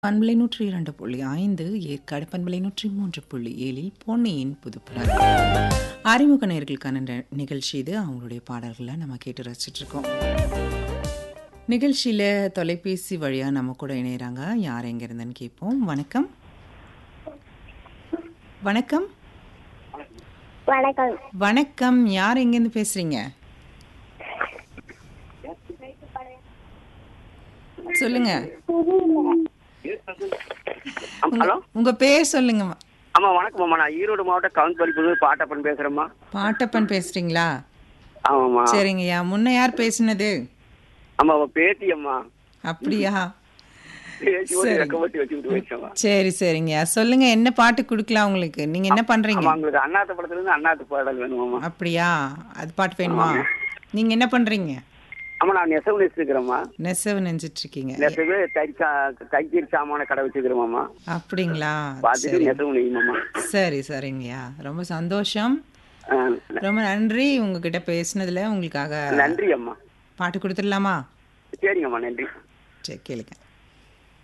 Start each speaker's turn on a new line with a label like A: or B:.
A: பண்பலை நூற்றி இரண்டு புள்ளி ஐந்து ஏற்காடு பண்பலை நூற்றி மூன்று புள்ளி ஏழில் பொன்னியின் புதுப்புடன் அறிமுக நேர்களுக்கான ந- நிகழ்ச்சி இது அவங்களுடைய பாடல்களை நம்ம கேட்டு ரசிச்சுட்டு இருக்கோம் நிகழ்ச்சியில் தொலைபேசி வழியாக நம்ம கூட இணையறாங்க யார் எங்க இருந்துன்னு கேட்போம் வணக்கம் வணக்கம்
B: வணக்கம்
A: வணக்கம் யார் எங்கேருந்து பேசுறீங்க சொல்லுங்க
C: ஆம், ஹலோ
A: உங்க பேர் சொல்லுங்க
C: ஆமா வணக்கம்மா நான் ஈரோடு மாவட்டம் கவுன்சிபல் புது பாட்டப்பன் பேசுறேம்மா
A: பாட்டப்பன் பேசுறீங்களா
C: ஆமாம்மா
A: சரிங்கய்யா முன்ன யார் பேசுனது
C: ஆமா அவ பேட்டி அம்மா
A: அப்படியா
C: பேட்டி ஒரு
A: சரி.
C: ரெக்கமெண்ட் வச்சுக்கிட்டு போயிடுச்சம்மா
A: சரி சரிங்கய்யா சொல்லுங்க என்ன பாட்டு கொடுக்கலாம் உங்களுக்கு நீங்க என்ன பண்றீங்க
C: ஆமா உங்களுக்கு அண்ணாத்த படத்துல இருந்து அண்ணாத்து பாடல் வேணுமாம்மா
A: அப்படியா அது பாட்டு வேணுமா நீங்க என்ன பண்றீங்க
C: ஆமா நான் நெசவு நெசிக்கிறேம்மா
A: நெசவு நெஞ்சிட்டு இருக்கீங்க
C: நெசவு தைச்சா தைக்கீர் சாமான கடை வச்சுக்கிறோமாம்மா
A: அப்படிங்களா
C: பார்த்துட்டு
A: சரி
C: நெசவு நெய்யுமாம்மா
A: சரி சரிங்கய்யா ரொம்ப சந்தோஷம்
C: ஆ,
A: ரொம்ப நன்றி உங்ககிட்ட பேசுனதுல உங்களுக்காக
C: நன்றி அம்மா
A: பாட்டு கொடுத்துடலாமா
C: சரிங்கம்மா நன்றி
A: சரி கேளுங்க